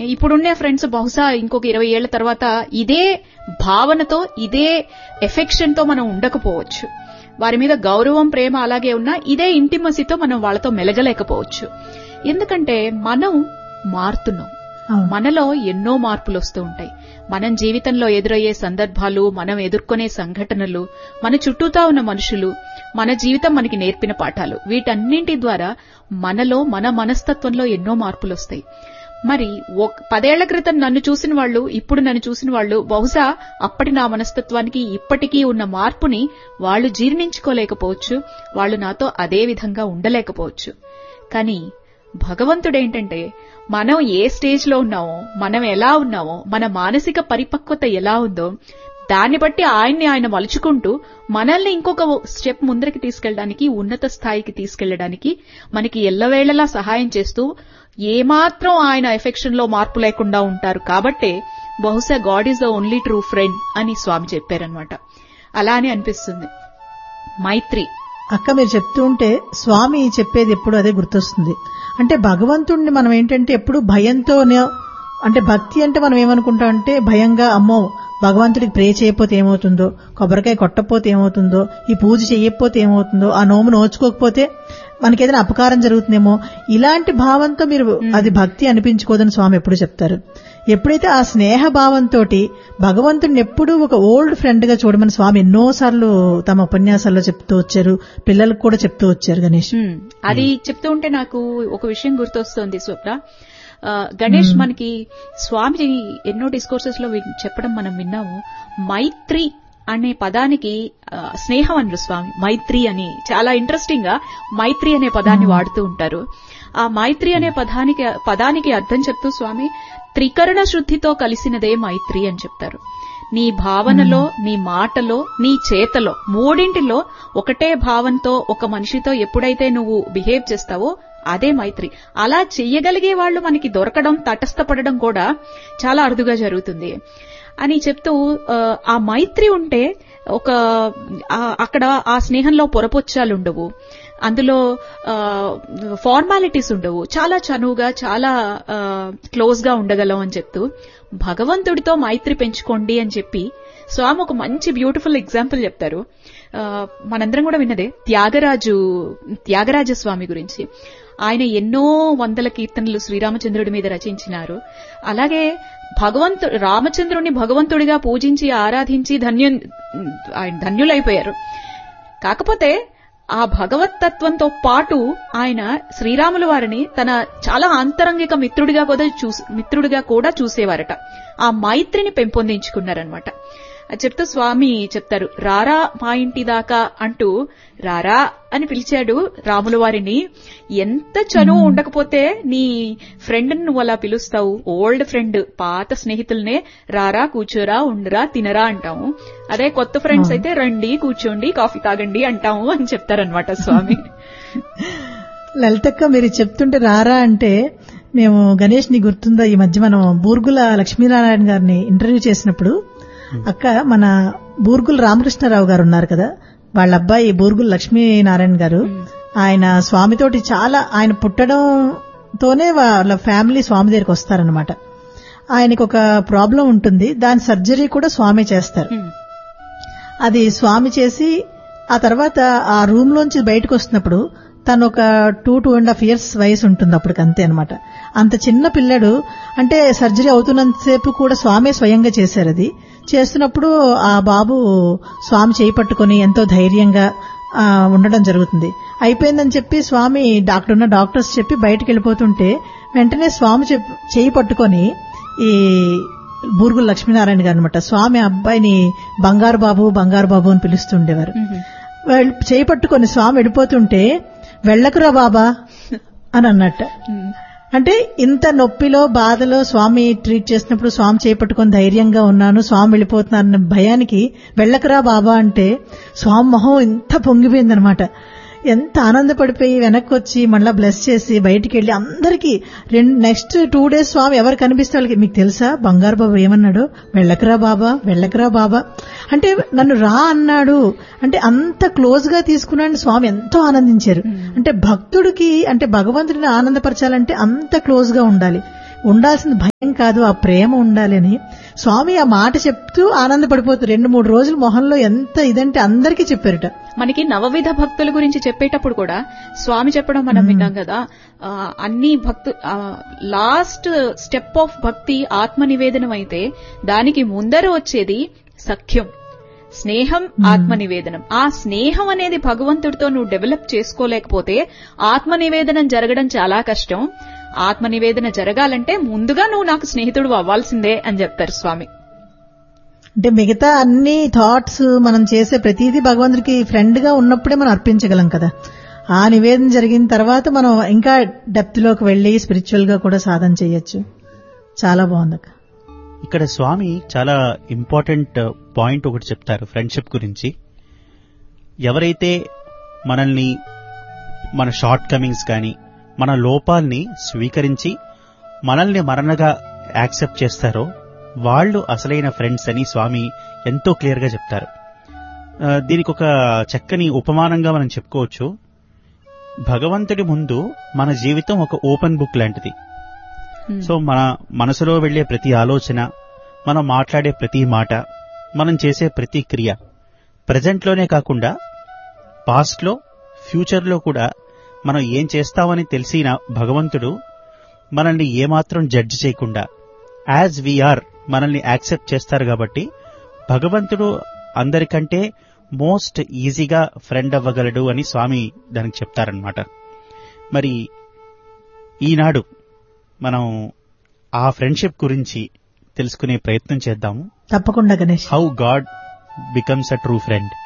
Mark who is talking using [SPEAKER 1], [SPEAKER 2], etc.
[SPEAKER 1] ఇప్పుడున్నే friends బహుశా ఇంకొక ఇరవై ఏళ్ల తర్వాత ఇదే భావనతో ఇదే ఎఫెక్షన్ తో మనం ఉండకపోవచ్చు వారి మీద గౌరవం ప్రేమ అలాగే ఉన్నా ఇదే ఇంటిమసితో మనం వాళ్ళతో మెలగలేకపోవచ్చు ఎందుకంటే మనం మారుతున్నాం
[SPEAKER 2] అవును.
[SPEAKER 1] మనలో ఎన్నో మార్పులు వస్తూ ఉంటాయి మనం జీవితంలో ఎదురయ్యే సందర్భాలు మనం ఎదుర్కొనే సంఘటనలు మన చుట్టూతా ఉన్న మనుషులు మన జీవితం మనకి నేర్పిన పాఠాలు వీటన్నింటి ద్వారా మనలో మన మనస్తత్వంలో ఎన్నో మార్పులు వస్తాయి మరి ఒక- పదేళ్ల క్రితం నన్ను చూసిన వాళ్ళు ఇప్పుడు నన్ను చూసిన వాళ్ళు బహుశా అప్పటి నా మనస్తత్వానికి ఇప్పటికీ ఉన్న మార్పుని వాళ్ళు జీర్ణించుకోలేకపోవచ్చు వాళ్ళు నాతో అదే విధంగా ఉండలేకపోవచ్చు కానీ భగవంతుడేంటంటే మనం ఏ స్టేజ్ లో ఉన్నామో మనం ఎలా ఉన్నామో మన మానసిక పరిపక్వత ఎలా ఉందో దాన్ని బట్టి ఆయన్ని ఆయన మలుచుకుంటూ మనల్ని ఇంకొక స్టెప్ ముందరికి తీసుకెళ్ళడానికి ఉన్నత స్థాయికి తీసుకెళ్ళడానికి మనకి ఎల్లవేళలా సహాయం చేస్తూ ఏమాత్రం ఆయన ఎఫెక్షన్ లో మార్పు లేకుండా ఉంటారు కాబట్టే బహుశా God is the only true friend అని స్వామి చెప్పారనమాట అలా అని అనిపిస్తుంది మైత్రి
[SPEAKER 2] అక్క మీరు చెప్తూ ఉంటే స్వామి చెప్పేది ఎప్పుడు అదే గుర్తొస్తుంది అంటే భగవంతుణ్ణి మనం ఏంటంటే ఎప్పుడు భయంతోనే అంటే భక్తి అంటే మనం ఏమనుకుంటాం అంటే భయంగా అమ్మో భగవంతుడికి ప్రే చేయకపోతే ఏమవుతుందో కొబ్బరికాయ కొట్టకపోతే ఏమవుతుందో ఈ పూజ చేయకపోతే ఏమవుతుందో ఆ నోము నోచుకోకపోతే మనకేదైనా అపకారం జరుగుతుందేమో ఇలాంటి భావంతో మీరు అది భక్తి అనిపించుకోదని స్వామి ఎప్పుడు చెప్తారు ఎప్పుడైతే ఆ స్నేహ భావంతో భగవంతుడిని ఎప్పుడూ ఒక ఓల్డ్ ఫ్రెండ్ గా చూడమని స్వామి ఎన్నోసార్లు తమ ఉపన్యాసాల్లో చెప్తూ వచ్చారు పిల్లలకు కూడా చెప్తూ వచ్చారు గణేష్
[SPEAKER 1] హ్మ్. అది చెప్తూ ఉంటే నాకు ఒక విషయం గుర్తొస్తుంది స్వప్న ఆ, గణేష్ మనకి స్వామి ఎన్నో డిస్కోర్సెస్ లో విన్- చెప్పడం మనం విన్నాము మైత్రి అనే పదానికి ఆ, స్నేహం అనరు స్వామి మైత్రి అని చాలా ఇంట్రెస్టింగ్ గా మైత్రి అనే పదాన్ని వాడుతూ ఉంటారు ఆ మైత్రి అనే పదానికి పదానికి అర్థం చెప్తూ స్వామి త్రికరణ శుద్ధితో కలిసినదే మైత్రి అని చెప్తారు నీ భావనలో నీ మాటలో నీ చేతలో మూడింటిలో ఒకటే భావంతో ఒక మనిషితో ఎప్పుడైతే నువ్వు బిహేవ్ చేస్తావో అదే మైత్రి అలా చెయ్యగలిగే వాళ్ళు మనకి దొరకడం తటస్థపడడం కూడా చాలా అరుదుగా జరుగుతుంది అని చెప్తూ ఆ, ఆ మైత్రి ఉంటే ఒక ఆ, అక్కడ ఆ స్నేహంలో పొరపొచ్చాలు ఉండవు అందులో ఫార్మాలిటీస్ ఉండవు చాలా చనువుగా చాలా క్లోజ్ గా ఉండగలం అని చెప్తూ భగవంతుడితో మైత్రి పెంచుకోండి అని చెప్పి స్వామి ఒక మంచి బ్యూటిఫుల్ ఎగ్జాంపుల్ చెప్తారు ఆ, మనందరం కూడా విన్నదే త్యాగరాజు త్యాగరాజ స్వామి గురించి ఆయన ఎన్నో వందల కీర్తనలు శ్రీరామచంద్రుడి మీద రచించినారు అలాగే భగవంతు రామచంద్రుడిని భగవంతుడిగా పూజించి ఆరాధించి ధన్యు ఆయన ధన్యులైపోయారు కాకపోతే ఆ భగవతత్వంతో పాటు ఆయన శ్రీరాముల వారిని తన చాలా ఆంతరంగిక మిత్రుడిగా కూడా చూసి మిత్రుడిగా కూడా చూసేవారట ఆ మైత్రిని పెంపొందించుకున్నారనమాట అది చెప్తూ స్వామి చెప్తారు రారా మా ఇంటి దాకా అంటూ రారా అని పిలిచాడు రాముల వారిని ఎంత చనువు ఉండకపోతే నీ ఫ్రెండ్ నువ్వు అలా పిలుస్తావు ఓల్డ్ ఫ్రెండ్ పాత స్నేహితులనే రారా కూర్చోరా ఉండరా తినరా అంటాము అదే కొత్త ఫ్రెండ్స్ అయితే రండి కూర్చోండి కాఫీ తాగండి అంటాము అని చెప్తారనమాట స్వామి
[SPEAKER 2] లలితక్క మీరు చెప్తుంటే రారా అంటే మేము గణేష్ ని గుర్తుందా ఈ మధ్య మనం బూర్గుల లక్ష్మీనారాయణ గారిని ఇంటర్వ్యూ చేసినప్పుడు అక్క మన బూర్గుల రామకృష్ణారావు గారు ఉన్నారు కదా వాళ్ళ అబ్బాయి బూర్గుల లక్ష్మీనారాయణ గారు ఆయన స్వామితోటి చాలా ఆయన పుట్టడంతోనే వాళ్ళ ఫ్యామిలీ స్వామి దగ్గరికి వస్తారనమాట ఆయనకు ఒక ప్రాబ్లం ఉంటుంది దాని సర్జరీ కూడా స్వామి చేస్తారు అది స్వామి చేసి ఆ తర్వాత ఆ రూమ్ లోంచి బయటకు వస్తున్నప్పుడు తను ఒక two two and half years వయసు ఉంటుంది అప్పటికి అంతే అనమాట అంత చిన్న పిల్లడు అంటే సర్జరీ అవుతున్నంతసేపు కూడా స్వామి స్వయంగా చేశారు అది చేస్తున్నప్పుడు ఆ బాబు స్వామి చేయి పట్టుకొని ఎంతో ధైర్యంగా ఆ, ఉండడం జరుగుతుంది అయిపోయిందని చెప్పి స్వామి డాక్టర్ ఉన్న డాక్టర్స్ చెప్పి బయటకు వెళ్ళిపోతుంటే వెంటనే స్వామి చెప్ చేయి పట్టుకొని ఈ బూరుగుల లక్ష్మీనారాయణ గారు అనమాట స్వామి అబ్బాయిని బంగారు బాబు బంగారు బాబు అని పిలుస్తుండేవారు వాళ్ళు చేయి పట్టుకొని స్వామి వెళ్ళిపోతుంటే వెళ్ళకురా బాబా అని అన్నట్ట అంటే ఇంత నొప్పిలో బాధలో స్వామి ట్రీట్ చేసినప్పుడు స్వామి చేపట్టుకొని ధైర్యంగా ఉన్నాను స్వామి వెళ్ళిపోతున్నారన్న భయానికి వెళ్ళకరా బాబా అంటే స్వామి మొహం ఇంత పొంగిపోయిందనమాట ఎంత ఆనందపడిపోయి వెనక్కి వచ్చి మళ్ళా బ్లెస్ చేసి బయటికి వెళ్లి అందరికీ రెండు నెక్స్ట్ టూ డేస్ స్వామి ఎవరు కనిపిస్తే వాళ్ళకి మీకు తెలుసా బంగారు బాబు ఏమన్నాడు వెళ్ళకరా బాబా వెళ్ళకరా బాబా అంటే నన్ను రా అన్నాడు అంటే అంత క్లోజ్ గా తీసుకున్నాడు స్వామి ఎంతో ఆనందించారు అంటే భక్తుడికి అంటే భగవంతుడిని ఆనందపరచాలంటే అంత క్లోజ్ గా ఉండాలి ఉండాల్సిన భయం కాదు ఆ ప్రేమ ఉండాలి అని స్వామి ఆ మాట చెప్తూ ఆనందపడిపోతూ రెండు మూడు రోజులు మొహంలో ఎంత ఇదంటే అందరికీ చెప్పారట
[SPEAKER 1] మనకి నవవిధ భక్తుల గురించి చెప్పేటప్పుడు కూడా స్వామి చెప్పడం మనం విన్నాం కదా ఆ, అన్ని భక్తు లాస్ట్ స్టెప్ ఆఫ్ భక్తి ఆత్మ నివేదనం అయితే దానికి ముందర వచ్చేది సఖ్యం స్నేహం ఆత్మ నివేదనం ఆ స్నేహం అనేది భగవంతుడితో నువ్వు డెవలప్ చేసుకోలేకపోతే ఆత్మ నివేదనం జరగడం చాలా కష్టం ఆత్మ నివేదన జరగాలంటే ముందుగా నువ్వు నాకు స్నేహితుడు అవ్వాల్సిందే అని చెప్తారు స్వామి
[SPEAKER 2] అంటే మిగతా అన్ని థాట్స్ మనం చేసే ప్రతిదీ భగవంతుడికి ఫ్రెండ్ గా ఉన్నప్పుడే మనం అర్పించగలం కదా ఆ నివేదన జరిగిన తర్వాత మనం ఇంకా డెప్త్ లోకి వెళ్లి స్పిరిచువల్ గా కూడా సాధన చేయొచ్చు చాలా బాగుంది అక్క
[SPEAKER 3] ఇక్కడ స్వామి చాలా ఇంపార్టెంట్ పాయింట్ ఒకటి చెప్తారు ఫ్రెండ్షిప్ గురించి ఎవరైతే మనల్ని మన షార్ట్ కమింగ్స్ కానీ మన లోపాల్ని స్వీకరించి మనల్ని మరణగా యాక్సెప్ట్ చేస్తారో వాళ్ళు అసలైన ఫ్రెండ్స్ అని స్వామి ఎంతో క్లియర్ గా చెప్తారు ఆ, దీనికి ఒక చక్కని ఉపమానంగా మనం చెప్పుకోవచ్చు భగవంతుడి ముందు మన జీవితం ఒక ఓపెన్ బుక్ లాంటిది సో మన మనసులో వెళ్లే ప్రతి ఆలోచన మనం మాట్లాడే ప్రతి మాట మనం చేసే ప్రతి క్రియ ప్రజెంట్లోనే కాకుండా పాస్ట్లో ఫ్యూచర్లో కూడా మనం ఏం చేస్తామని తెలిసిన భగవంతుడు మనల్ని ఏమాత్రం జడ్జ్ చేయకుండా యాజ్ వీఆర్ మనల్ని యాక్సెప్ట్ చేస్తారు కాబట్టి భగవంతుడు అందరికంటే మోస్ట్ ఈజీగా ఫ్రెండ్ అవ్వగలడు అని స్వామి దానికి చెప్తారనమాట మరి ఈనాడు మనం ఆ ఫ్రెండ్షిప్ గురించి తెలుసుకునే ప్రయత్నం చేద్దాము
[SPEAKER 2] తప్పకుండా Ganesh
[SPEAKER 3] how God becomes a true friend